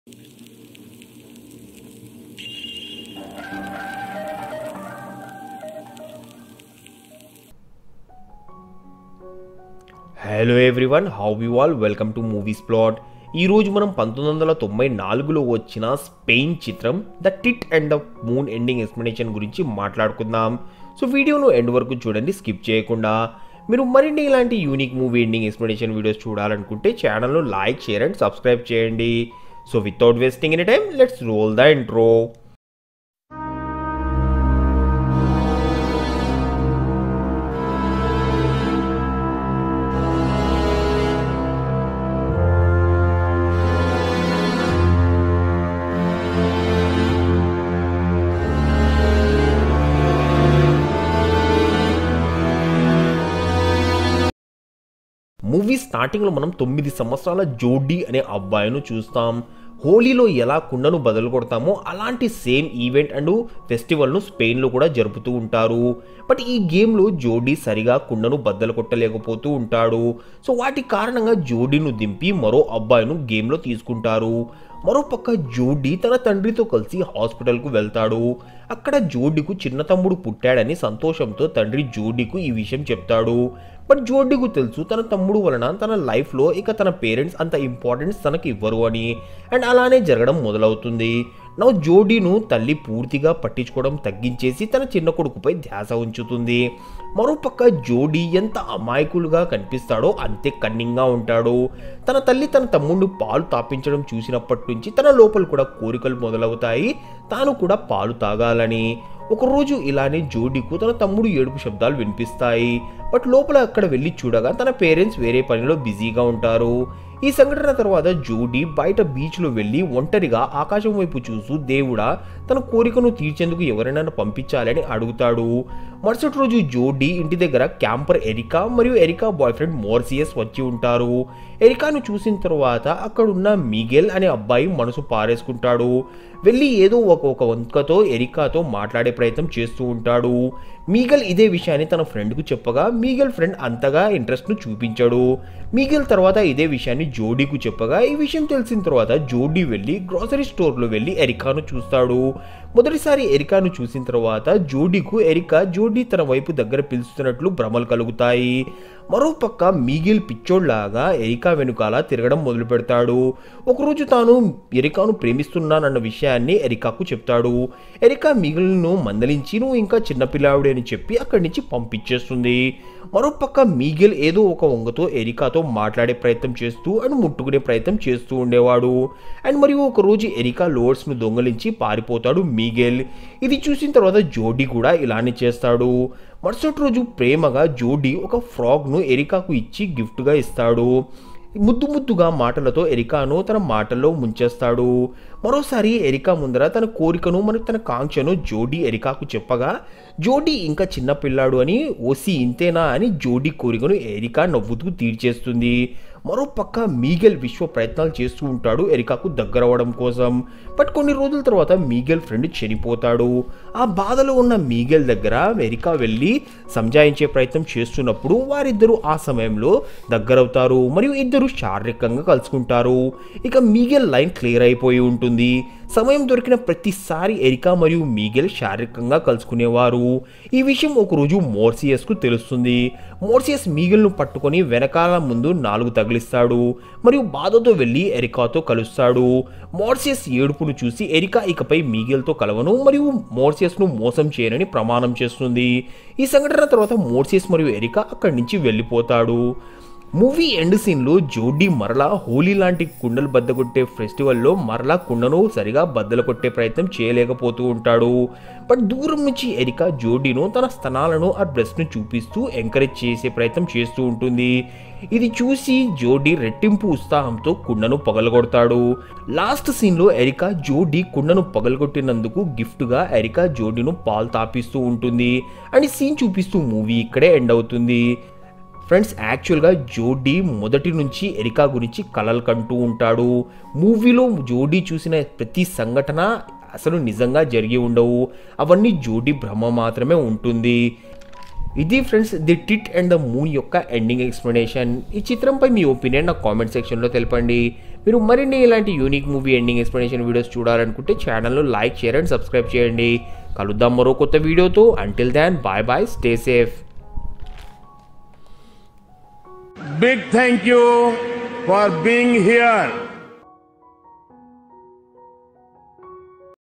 Hello everyone how you all welcome to movies plot ఈరోజు మనం పంతొమ్మిది వందల తొంభై నాలుగులో వచ్చిన స్పెయిన్ చిత్రం the tit and the moon ending explanation గురించి మాట్లాడుకుందాం సో వీడియోను ఎండ్ వరకు చూడండి స్కిప్ చేయకుండా మీరు మరిన్ని ఇలాంటి unique movie ending explanation videos చూడాలనుకుంటే ఛానల్ను లైక్ షేర్ అండ్ సబ్స్క్రైబ్ చేయండి so without wasting any time let's roll the intro movie స్టార్టింగ్లో మనం తొమ్మిది సంవత్సరాల జోడీ అనే అబ్బాయిను చూస్తాం హోలీలో ఎలా కుండను బదులు కొడతామో అలాంటి సేమ్ ఈవెంట్ అండ్ ఫెస్టివల్ను స్పెయిన్లో కూడా జరుపుతూ ఉంటారు బట్ ఈ గేమ్లో జోడీ సరిగా కుండను బద్దలు కొట్టలేకపోతూ ఉంటాడు సో వాటి కారణంగా జోడీను దింపి మరో అబ్బాయిను గేమ్లో తీసుకుంటారు మరోపక్క జోడీ తన తండ్రితో కలిసి హాస్పిటల్కు వెళ్తాడు అక్కడ జోడీకు చిన్న తమ్ముడు పుట్టాడని సంతోషంతో తండ్రి జోడీకు ఈ విషయం చెప్తాడు బట్ జోడీకు తెలుసు తన తమ్ముడు వలన తన లైఫ్లో ఇక తన పేరెంట్స్ అంత ఇంపార్టెన్స్ తనకి ఇవ్వరు అని అండ్ అలానే జరగడం మొదలవుతుంది నా జోడీను తల్లి పూర్తిగా పట్టించుకోవడం తగ్గించేసి తన చిన్న కొడుకుపై ధ్యాస ఉంచుతుంది మరోపక్క జోడీ ఎంత అమాయకులుగా కనిపిస్తాడో అంతే కన్నింగ్గా ఉంటాడు తన తల్లి తన తమ్ముడిని పాలు తాపించడం చూసినప్పటి నుంచి తన లోపల కూడా కోరికలు మొదలవుతాయి తాను కూడా పాలు తాగాలని ఒకరోజు ఇలానే జోడీకు తన తమ్ముడు ఏడుపు శబ్దాలు వినిపిస్తాయి బట్ లోపల అక్కడ వెళ్ళి చూడగా తన పేరెంట్స్ వేరే పనిలో బిజీగా ఉంటారు ఈ సంఘటన తర్వాత జోడీ బయట బీచ్లో వెళ్ళి ఒంటరిగా ఆకాశం వైపు చూస్తూ దేవుడా తన కోరికను తీర్చేందుకు ఎవరైనా పంపించాలని అడుగుతాడు మరుసటి రోజు జోడీ ఇంటి దగ్గర క్యాంపర్ ఎరికా మరియు ఎరికా బాయ్ ఫ్రెండ్ మోర్సియస్ వచ్చి ఉంటారు ఎరికాను చూసిన తర్వాత అక్కడున్న మిగెల్ అనే అబ్బాయి మనసు పారేసుకుంటాడు వెళ్ళి ఏదో ఒక ఒక వంకతో ఎరికాతో మాట్లాడే ప్రయత్నం చేస్తూ ఉంటాడు మీగల్ ఇదే విషయాన్ని తన ఫ్రెండ్కు చెప్పగా మీగల్ ఫ్రెండ్ అంతగా ఇంట్రెస్ట్ను చూపించాడు మీగల్ తర్వాత ఇదే విషయాన్ని జోడీకు చెప్పగా ఈ విషయం తెలిసిన తర్వాత జోడీ వెళ్ళి గ్రాసరీ స్టోర్లో వెళ్ళి ఎరికాను చూస్తాడు మొదటిసారి ఎరికాను చూసిన తర్వాత జోడీకు ఎరికా జోడీ తన వైపు దగ్గర పిలుస్తున్నట్లు భ్రమలు కలుగుతాయి మరోపక్క మీగిల్ పిచ్చోడ్లాగా ఎరికా వెనుకాల తిరగడం మొదలు పెడతాడు ఒకరోజు తాను ఎరికాను ప్రేమిస్తున్నానన్న విషయాన్ని ఎరికాకు చెప్తాడు ఎరికా మిగిలిను మందలించి నువ్వు ఇంకా చిన్నపిల్లావుడే అని చెప్పి అక్కడి నుంచి పంపించేస్తుంది మరోపక్క మీగిల్ ఏదో ఒక వంగతో ఎరికాతో మాట్లాడే ప్రయత్నం చేస్తూ అండ్ ముట్టుకునే ప్రయత్నం చేస్తూ ఉండేవాడు అండ్ మరియు ఒకరోజు ఎరికా లోడ్స్ను దొంగలించి పారిపోతాడు మీగెల్ ఇది చూసిన తర్వాత జోడీ కూడా ఇలానే చేస్తాడు మరుసటి రోజు ప్రేమగా జోడీ ఒక ఫ్రాగ్ను ఎరికాకు ఇచ్చి గిఫ్ట్గా ఇస్తాడు ముద్దు ముద్దుగా మాటలతో ఎరికాను తన మాటల్లో ముంచేస్తాడు మరోసారి ఎరికా ముందర తన కోరికను మరియు తన కాంక్షను జోడీ ఎరికాకు చెప్పగా జోడీ ఇంకా చిన్న పిల్లాడు అని ఓసి ఇంతేనా అని జోడీ కోరికను ఎరికా నవ్వుతూ తీర్చేస్తుంది మరోపక్క మీగెల్ విశ్వ ప్రయత్నాలు చేస్తూ ఉంటాడు ఎరికాకు దగ్గర అవ్వడం కోసం బట్ కొన్ని రోజుల తర్వాత మీగెల్ ఫ్రెండ్ చనిపోతాడు ఆ బాధలో ఉన్న మీగెల్ దగ్గర ఎరికా వెళ్ళి సంజాయించే ప్రయత్నం చేస్తున్నప్పుడు వారిద్దరూ ఆ సమయంలో దగ్గరవుతారు మరియు ఇద్దరు శారీరకంగా కలుసుకుంటారు ఇక మీగెల్ లైన్ క్లియర్ అయిపోయి ఉంటుంది సమయం దొరికిన ప్రతిసారి ఎరికా మరియు మీగెల్ శారీరకంగా కలుసుకునేవారు ఈ విషయం ఒకరోజు మోర్సియస్కు తెలుస్తుంది మోర్సియస్ మీగెల్ను పట్టుకొని వెనకాల ముందు నాలుగు తగిలిస్తాడు మరియు బాధతో వెళ్ళి ఎరికాతో కలుస్తాడు మోర్సియస్ ఏడుపును చూసి ఎరికా ఇకపై మీగెల్తో కలవను మరియు మోర్సియస్ను మోసం చేయనని ప్రమాణం చేస్తుంది ఈ సంఘటన తర్వాత మోర్సియస్ మరియు ఎరికా అక్కడి నుంచి వెళ్ళిపోతాడు మూవీ ఎండ్ సీన్లో జోడీ మరలా హోలీ లాంటి కుండలు బద్దకొట్టే ఫెస్టివల్లో మరలా కుండను సరిగా బద్దలు కొట్టే ప్రయత్నం చేయలేకపోతూ ఉంటాడు బట్ దూరం నుంచి ఎరికా జోడీను తన స్థనాలను ఆ డ్రెస్ను చూపిస్తూ ఎంకరేజ్ చేసే ప్రయత్నం చేస్తూ ఉంటుంది ఇది చూసి జోడీ రెట్టింపు ఉత్సాహంతో కుండను పగలగొడతాడు లాస్ట్ సీన్లో ఎరికా జోడీ కుండను పగలగొట్టినందుకు గిఫ్ట్గా ఎరికా జోడీను పాలు తాపిస్తూ ఉంటుంది అని సీన్ చూపిస్తూ మూవీ ఇక్కడే ఎండ్ అవుతుంది ఫ్రెండ్స్ యాక్చువల్గా జోడీ మొదటి నుంచి ఎరికా గురించి కలలు కంటూ ఉంటాడు మూవీలో జోడీ చూసిన ప్రతి సంఘటన అసలు నిజంగా జరిగి ఉండవు అవన్నీ జోడీ భ్రమ మాత్రమే ఉంటుంది ఇది friends the tit and the moon యొక్క ఎండింగ్ ఎక్స్ప్లెనేషన్ ఈ చిత్రంపై మీ ఒపీనియన్ నా కామెంట్ సెక్షన్లో తెలపండి మీరు మరిన్ని ఇలాంటి unique movie ending explanation videos చూడాలనుకుంటే ఛానల్ను లైక్ షేర్ అండ్ సబ్స్క్రైబ్ చేయండి కలుద్దాం మరో కొత్త వీడియోతో until then bye bye stay safe Big thank you for being here.